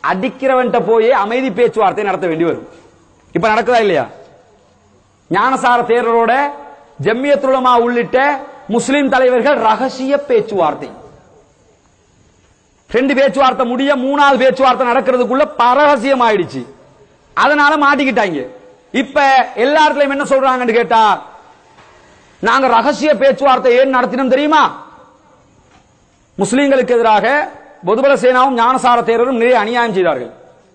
அடிக்கிறவன்ட்ட போய் அமைதி பேச்சுவார்த்தை நடத்த வேண்டி வரும் இப்ப நடக்குதா இல்லையா ஞானசார தேரரோட ஜம்மியத்துலமா உள்ளிட்ட முஸ்லிம் தலைவர்கள் ரகசிய பேச்சுவார்த்தை ரெண்டு பேச்சுவார்த்தை முடிய மூணாவது பேச்சுவார்த்தை நடக்கிறதுக்குள்ள பரகசியம் ஆயிடுச்சு அதனால மாட்டிக்கிட்டாங்க இப்ப எல்லா இடத்துலயும் என்ன சொல்றாங்கன்னு கேட்டா நாங்க ரகசிய பேச்சுவார்த்தை ஏன் நடத்தினோம் தெரியுமா முஸ்லிம்களுக்கு எதிராக பொதுபல சேனாவும் ஞானசார தேரரும் நிறைய அநியாயம் செய்தார்கள்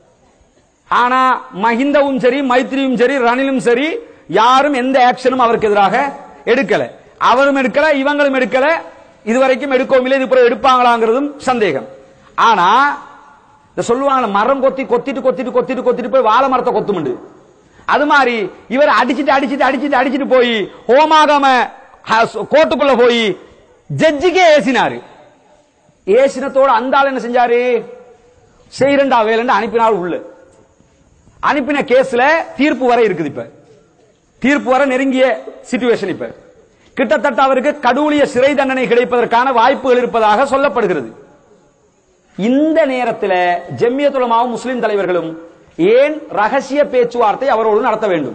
ஆனா மஹிந்தவும் சரி மைத்ரியும் சரி ரணிலும் சரி யாரும் எந்த ஆக்ஷனும் அவருக்கு எதிராக எடுக்கல அவரும் எடுக்கல இவங்களும் எடுக்கல இதுவரைக்கும் எடுக்கவும் இல்லை இது பிறகு எடுப்பாங்களாங்கிறதும் சந்தேகம் ஆனா இந்த சொல்லுவாங்க மரம் கொத்தி கொத்திட்டு கொத்திட்டு கொத்திட்டு கொத்திட்டு போய் வாழை மரத்தை கொத்துமுண்டு அது மாதிரி இவர் அடிச்சிட்டு அடிச்சிட்டு அடிச்சிட்டு அடிச்சிட்டு போய் ஹோமாகம ஹ- கோர்ட்டுக்குள்ள போய் ஜட்ஜிக்கே ஏசினாரு ஏசினத்தோட அந்த ஆள் என்ன செஞ்சாரு செய்யறண்டா வேலைன்னு அனுப்பினார் உள்ள அனுப்பின கேஸ்ல தீர்ப்பு வரை இருக்குது இப்ப தீர்ப்பு வர நெருங்கிய சிச்சுவேஷன் இப்ப கிட்டத்தட்ட அவருக்கு கடூழிய சிறை தண்டனை கிடைப்பதற்கான வாய்ப்புகள் இருப்பதாக சொல்லப்படுகிறது இந்த நேரத்தில் ஜெம்மியத்துலமாவும் முஸ்லிம் தலைவர்களும் ஏன் ரகசிய பேச்சுவார்த்தை அவரோடு நடத்த வேண்டும்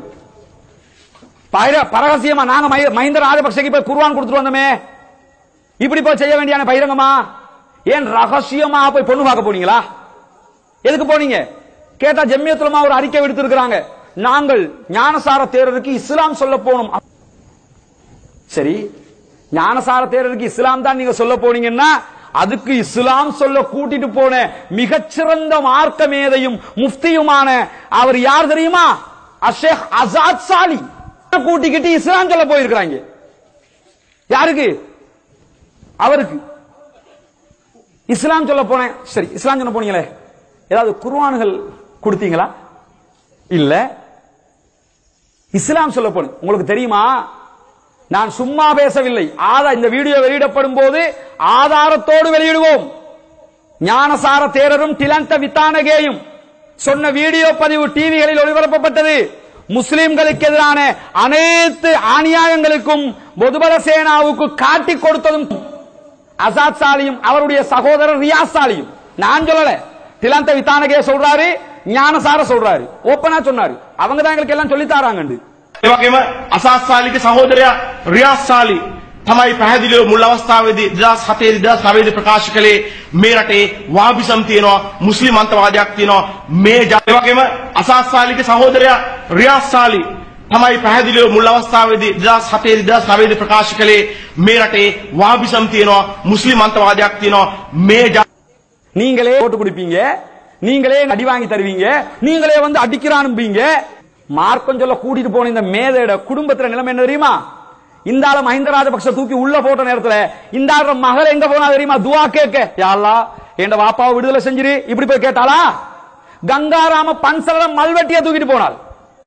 பகிர- பரகசியமா நாங்க மஹி- மஹிந்த ராஜபக்சேக்கு போய் குர்ஆன் கொடுத்துட்டு வந்தோமே இப்படி போய் செய்ய வேண்டியான பகிரங்கமா ஏன் ரகசியமா போய் பொண்ணு பார்க்க போனீங்களா எதுக்கு போனீங்க கேட்டா ஜெம்மியத்துலமா ஒரு அறிக்கை விடுத்திருக்கிறாங்க நாங்கள் ஞானசார தேரருக்கு இஸ்லாம் சொல்ல போனோம் சரி ஞானசார தேரருக்கு இஸ்லாம் தான் நீங்க சொல்ல போனீங்கன்னா அதுக்கு இஸ்லாம் சொல்ல கூட்டிட்டு போன மிகச்சிறந்த மார்க்க மேதையும் முஃப்தியுமான அவர் யார் தெரியுமா அஷேக் அசாத் சாலி கூட்டிக்கிட்டு இஸ்லாம் சொல்ல போயிருக்கிறாங்க யாருக்கு அவருக்கு இஸ்லாம் சொல்ல போனேன் சரி இஸ்லாம் சொல்ல போனீங்களே ஏதாவது குர்ஆன்கள் கொடுத்தீங்களா இல்ல இஸ்லாம் சொல்ல போனேன் உங்களுக்கு தெரியுமா நான் சும்மா பேசவில்லை ஆதா இந்த வீடியோ வெளியிடப்படும் போது ஆதாரத்தோடு வெளியிடுவோம் ஞானசார தேரரும் டிலந்த வித்தானகேயும் சொன்ன வீடியோ பதிவு டிவிகளில் ஒளிபரப்பப்பட்டது முஸ்லிம்களுக்கு எதிரான அனைத்து அநியாயங்களுக்கும் பொதுபல சேனாவுக்கு காட்டிக் கொடுத்ததும் அசாத் சாலியும் அவருடைய சகோதரர் ரியாஸ் சாலியும் நான் சொல்லல திலந்த வித்தானகே சொல்றாரு ஞானசார சொல்றாரு ஓப்பனா சொன்னாரு அவங்க தான் எங்களுக்கு எல்லாம் சொல்லி தாராங்கண்டு ඒ වගේම අසස්සාලිගේ සහෝදරයා රියාස්සාලි තමයි පැහැදිලිව මුල් අවස්ථාවේදී 2007 2009 ප්‍රකාශ කළේ මේ රටේ වාබිසම් තියෙනවා මුස්ලිම් අන්තවාදයක් තියෙනවා මේ ජා- ඒ වගේම අසස්සාලිගේ සහෝදරයා රියාස්සාලි තමයි පැහැදිලිව මුල් අවස්ථාවේදී 2007 2009 ප්‍රකාශ කළේ මේ ரட்டே වාබිසම් තියෙනවා මුස්ලිම් අන්තවාදයක් තියෙනවා මේ ජා- நீங்களே ஓட்டு கொடுப்பீங்க நீங்களே அடி வாங்கி தருவீங்க நீங்களே வந்து அடிக்கிறானும்பீங்க மார்க்கம் சொல்ல கூட்டிட்டு போன இந்த மேதையோட குடும்பத்துல நிலைமை என்ன தெரியுமா இந்த ஆள மஹிந்த ராஜபக்ச தூக்கி உள்ள போட்ட நேரத்துல இந்த ஆள மகள் எங்க போனா தெரியுமா துவா கேட்க யாழ்லா என் வாப்பாவை விடுதலை செஞ்சிரு இப்படி போய் கேட்டாளா கங்காராம பன்சல மல்வெட்டிய தூக்கிட்டு போனாள்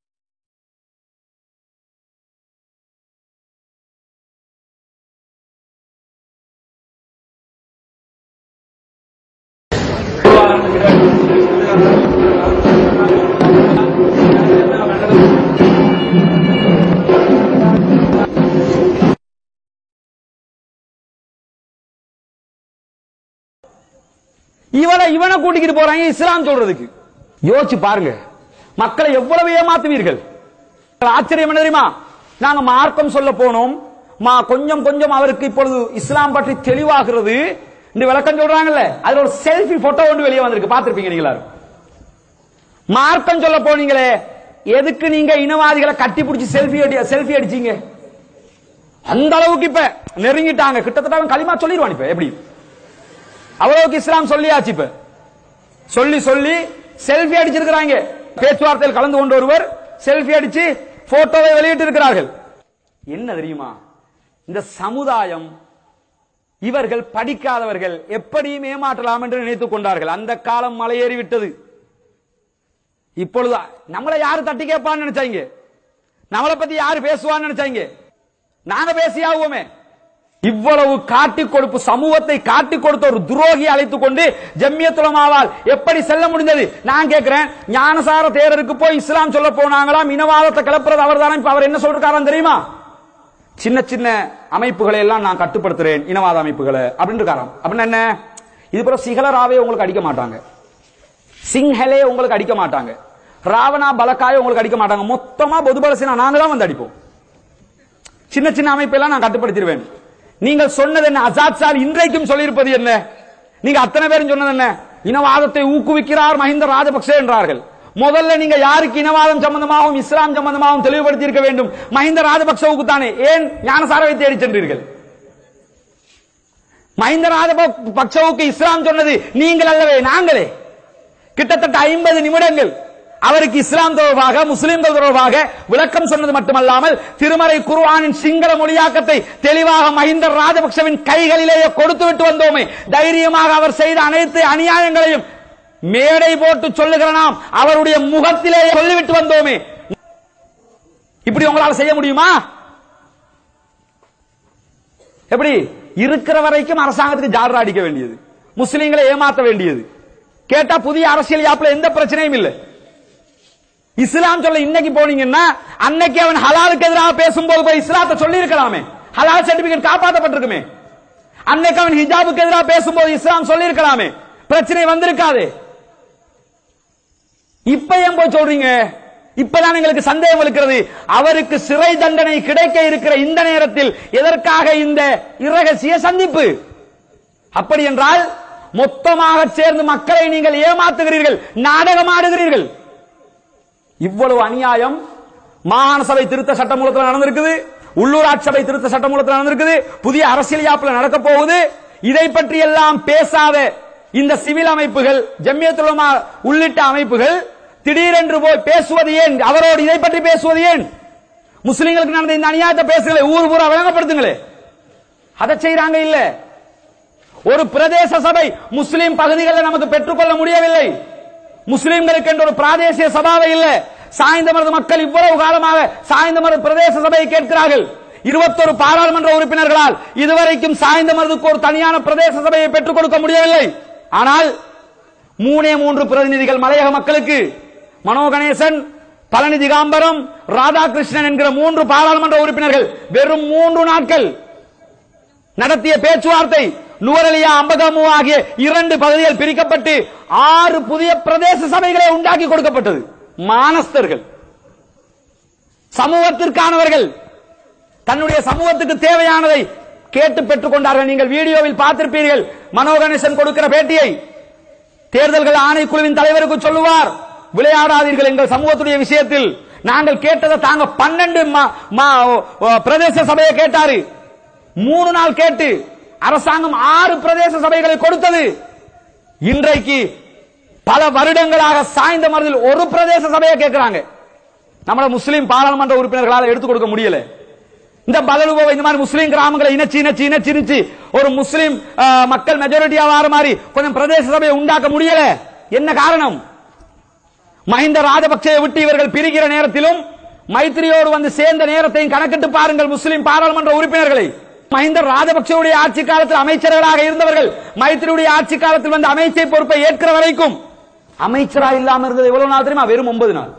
இவனை இவனை கூட்டிக்கிட்டு போறாங்க இஸ்லாம் சொல்றதுக்கு யோசிச்சு பாருங்க மக்களை எவ்வளவு ஏமாத்துவீர்கள் ஆச்சரியம் என்ன தெரியுமா நாங்க மார்க்கம் சொல்ல போனோம் மா கொஞ்சம் கொஞ்சம் அவருக்கு இப்பொழுது இஸ்லாம் பற்றி தெளிவாகிறது இந்த விளக்கம் சொல்றாங்கல்ல அதுல ஒரு செல்ஃபி போட்டோ ஒன்று வெளியே வந்திருக்கு பார்த்திருப்பீங்க நீங்க எல்லாரும் மார்க்கம் சொல்ல போனீங்களே எதுக்கு நீங்க இனவாதிகளை கட்டி பிடிச்சி செல்ஃபி அடி செல்ஃபி அடிச்சீங்க அந்த அளவுக்கு இப்ப நெருங்கிட்டாங்க கிட்டத்தட்ட அவன் களிமா சொல்லிடுவான் இப்ப எப்படி அவ்வளவுக்கு இஸ்லாம் சொல்லியாச்சு இப்ப சொல்லி சொல்லி செல்ஃபி அடிச்சிருக்கிறாங்க பேச்சுவார்த்தையில் கலந்து கொண்ட ஒருவர் செல்ஃபி அடிச்சு போட்டோவை வெளியிட்டு இருக்கிறார்கள் என்ன தெரியுமா இந்த சமுதாயம் இவர்கள் படிக்காதவர்கள் எப்படியும் ஏமாற்றலாம் என்று நினைத்துக் கொண்டார்கள் அந்த காலம் மலையேறி விட்டது இப்பொழுது நம்மளை யாரு தட்டி கேட்பான்னு நினைச்சாங்க நம்மளை பத்தி யாரு பேசுவான்னு நினைச்சாங்க நாங்க பேசியாகுவோமே இவ்வளவு காட்டி கொடுப்பு சமூகத்தை காட்டி கொடுத்த ஒரு துரோகி அழைத்துக் கொண்டு ஜம்மியத்துலமாவால் எப்படி செல்ல முடிந்தது நான் கேட்கிறேன் ஞானசார தேரருக்கு போய் இஸ்லாம் சொல்ல போனாங்களாம் இனவாதத்தை கிளப்புறது அவர் இப்ப அவர் என்ன சொல்றாராம் தெரியுமா சின்ன சின்ன அமைப்புகளை எல்லாம் நான் கட்டுப்படுத்துறேன் இனவாத அமைப்புகளை அப்படின்னு இருக்காராம் அப்படின்னா என்ன இது பிறகு சிகலராவே உங்களுக்கு அடிக்க மாட்டாங்க சிங்ஹலே உங்களுக்கு அடிக்க மாட்டாங்க ராவணா பலக்காய உங்களுக்கு அடிக்க மாட்டாங்க மொத்தமா பொதுபல சேனா நாங்க தான் வந்து அடிப்போம் சின்ன சின்ன அமைப்பெல்லாம் நான் கட்டுப்படுத்திடுவேன் நீங்கள் சொன்னது என்ன அசாத் சார் இன்றைக்கும் சொல்லியிருப்பது என்ன நீங்க அத்தனை பேரும் சொன்னது என்ன இனவாதத்தை ஊக்குவிக்கிறார் மஹிந்த ராஜபக்சே என்றார்கள் முதல்ல நீங்க யாருக்கு இனவாதம் சம்பந்தமாகவும் இஸ்லாம் சம்பந்தமாகவும் தெளிவுபடுத்தி இருக்க வேண்டும் மஹிந்த ராஜபக்சவுக்கு தானே ஏன் ஞானசாரவை தேடி சென்றீர்கள் மஹிந்த ராஜபக்சவுக்கு இஸ்லாம் சொன்னது நீங்கள் அல்லவே நாங்களே கிட்டத்தட்ட ஐம்பது நிமிடங்கள் அவருக்கு இஸ்லாம் தொடர்பாக முஸ்லிம்கள் தொடர்பாக விளக்கம் சொன்னது மட்டுமல்லாமல் திருமறை குர்ஆனின் சிங்கள மொழியாக்கத்தை தெளிவாக மஹிந்த ராஜபக்சவின் கைகளிலேயே கொடுத்து விட்டு வந்தோமே தைரியமாக அவர் செய்த அனைத்து அநியாயங்களையும் மேடை போட்டு சொல்லுகிற நாம் அவருடைய முகத்திலேயே சொல்லிவிட்டு வந்தோமே இப்படி உங்களால் செய்ய முடியுமா எப்படி இருக்கிற வரைக்கும் அரசாங்கத்துக்கு ஜால்ரா அடிக்க வேண்டியது முஸ்லிம்களை ஏமாற்ற வேண்டியது கேட்டா புதிய அரசியல் யாப்புல எந்த பிரச்சனையும் இல்லை இஸ்லாம் சொல்ல இன்னைக்கு போனீங்கன்னா அன்னைக்கு அவன் ஹலாலுக்கு எதிராக பேசும்போது போய் இஸ்லாத்தை சொல்லி இருக்கலாமே ஹலால் சர்டிபிகேட் காப்பாற்றப்பட்டிருக்குமே அன்னைக்கு அவன் ஹிஜாபுக்கு எதிராக பேசும்போது இஸ்லாம் சொல்லி இருக்கலாமே பிரச்சனை வந்திருக்காது இப்ப ஏன் போய் சொல்றீங்க இப்பதான் எங்களுக்கு சந்தேகம் இருக்கிறது அவருக்கு சிறை தண்டனை கிடைக்க இருக்கிற இந்த நேரத்தில் எதற்காக இந்த இரகசிய சந்திப்பு அப்படி என்றால் மொத்தமாக சேர்ந்து மக்களை நீங்கள் ஏமாத்துகிறீர்கள் நாடகம் ஆடுகிறீர்கள் இவ்வளவு அநியாயம் மாகாண சபை திருத்த சட்டமூலத்தில் நடந்திருக்குது உள்ளூராட்சி சபை திருத்த சட்டமூலத்தில் நடந்திருக்குது புதிய அரசியல் யாப்பில் நடக்க போகுது இதை பற்றி எல்லாம் பேசாத இந்த சிவில் அமைப்புகள் ஜம்மியத்துலமா உள்ளிட்ட அமைப்புகள் திடீரென்று போய் பேசுவது ஏன் அவரோடு இதை பற்றி பேசுவது ஏன் முஸ்லிம்களுக்கு நடந்த இந்த அநியாயத்தை பேசுங்களே ஊர் பூரா விளங்கப்படுத்துங்களே அதை செய்யறாங்க இல்ல ஒரு பிரதேச சபை முஸ்லிம் பகுதிகளில் நமக்கு பெற்றுக்கொள்ள முடியவில்லை முஸ்லிம்களுக்கு என்று ஒரு பிராதேசிய சபாவை இல்ல சாய்ந்தமரது மக்கள் இவ்வளவு காலமாக சாய்ந்தமரது பிரதேச சபையை கேட்கிறார்கள் இருபத்தொரு பாராளுமன்ற உறுப்பினர்களால் இதுவரைக்கும் சாய்ந்தமரதுக்கு ஒரு தனியான பிரதேச சபையை பெற்றுக் கொடுக்க முடியவில்லை ஆனால் மூணே மூன்று பிரதிநிதிகள் மலையக மக்களுக்கு மனோ கணேசன் பழனி திகாம்பரம் ராதாகிருஷ்ணன் என்கிற மூன்று பாராளுமன்ற உறுப்பினர்கள் வெறும் மூன்று நாட்கள் நடத்திய பேச்சுவார்த்தை நுவரலியா அம்பகமு ஆகிய இரண்டு பகுதிகள் பிரிக்கப்பட்டு ஆறு புதிய பிரதேச சபைகளை உண்டாக்கி கொடுக்கப்பட்டது மானஸ்தர்கள் சமூகத்திற்கானவர்கள் தன்னுடைய சமூகத்துக்கு தேவையானதை கேட்டு பெற்றுக் கொண்டார்கள் நீங்கள் வீடியோவில் பார்த்திருப்பீர்கள் மனோ கணேசன் கொடுக்கிற பேட்டியை தேர்தல்கள் ஆணைக்குழுவின் தலைவருக்கு சொல்லுவார் விளையாடாதீர்கள் எங்கள் சமூகத்துடைய விஷயத்தில் நாங்கள் கேட்டதை தாங்க பன்னெண்டு ம- ம- பிரதேச சபையை கேட்டாரு மூணு நாள் கேட்டு அரசாங்கம் ஆறு பிரதேச சபைகளை கொடுத்தது இன்றைக்கு பல வருடங்களாக சாய்ந்த மரத்தில் ஒரு பிரதேச சபையை கேட்கிறாங்க நம்மள முஸ்லீம் பாராளுமன்ற உறுப்பினர்களால் எடுத்துக் கொடுக்க முடியல இந்த பதலுபோவை இந்த மாதிரி முஸ்லீம் கிராமங்களை இணைச்சு இணைச்சு இணைச்சு இணைச்சு ஒரு முஸ்லீம் அஹ், மக்கள் மெஜாரிட்டியா வர மாதிரி கொஞ்சம் பிரதேச சபையை உண்டாக்க முடியல என்ன காரணம் மஹிந்த ராஜபக்சேவை விட்டு இவர்கள் பிரிகிற நேரத்திலும் மைத்திரியோடு வந்து சேர்ந்த நேரத்தையும் கணக்கிட்டு பாருங்கள் முஸ்லிம் பாராளுமன்ற உறுப்பினர்களை மஹிந்த ராஜபக்சேவுடைய ஆட்சி காலத்தில் அமைச்சர்களாக இருந்தவர்கள் மைத்திரியுடைய ஆட்சி காலத்தில் வந்து அமைச்சை பொறுப்பை ஏற்கிற வரைக்கும் அமைச்சரா இல்லாம இருந்தது எவ்வளவு நாள் தெரியுமா வெறும் ஒன்பது நாள்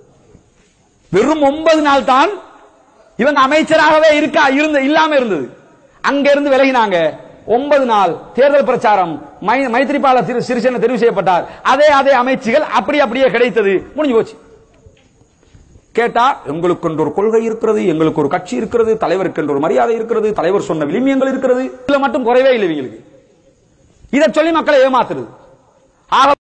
வெறும் ஒன்பது நாள் தான் இவங்க அமைச்சராகவே இருக்கா இருந்த இல்லாம இருந்தது அங்க இருந்து விலகினாங்க ஒன்பது நாள் தேர்தல் பிரச்சாரம் மை- மைத்திரிபால திரு- சிறிசேன தெரிவு செய்யப்பட்டார் அதே அதே அமைச்சுகள் அப்படி அப்படியே கிடைத்தது முடிஞ்சு போச்சு கேட்டா எங்களுக்கு என்று ஒரு கொள்கை இருக்கிறது எங்களுக்கு ஒரு கட்சி இருக்கிறது தலைவருக்கு என்று ஒரு மரியாதை இருக்கிறது தலைவர் சொன்ன விளிமியங்கள் இருக்கிறது இதுல மட்டும் குறைவே இல்லை இவங்களுக்கு இதை சொல்லி மக்களை ஏமாத்துறது ஆக